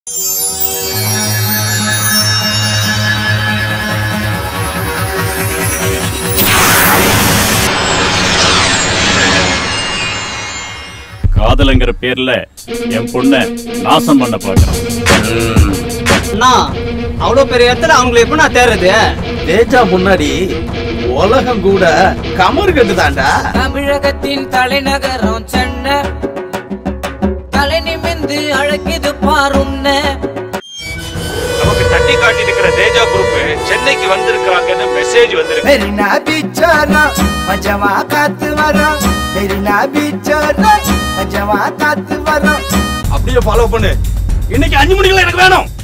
காதலுங்கிற பேர்ல என் பொண்ண நாசம் பண்ண பாக்குறான் அண்ணா அவ்வளோ பெரிய இடத்துல அவங்களை எப்ப நான் தேர்றது தேஜா முன்னாடி உலகம் கூட கமர் கட்டுதாண்டா தமிழகத்தின் தலைநகரம் சென்னை தலை நிமிந்து அழைக்குது பாருன்ன நமக்கு தட்டி காட்டி இருக்கிற தேஜா குரூப் சென்னைக்கு வந்திருக்கிறாங்கன்னு மெசேஜ் வந்திருக்கு மெரினா பீச்சோரா மஜமா காத்து வரோம் மெரினா பீச்சோரா மஜமா காத்து வரோம் அப்படியே ஃபாலோ பண்ணு இன்னைக்கு அஞ்சு மணிக்கெல்லாம் எனக்கு வேணும்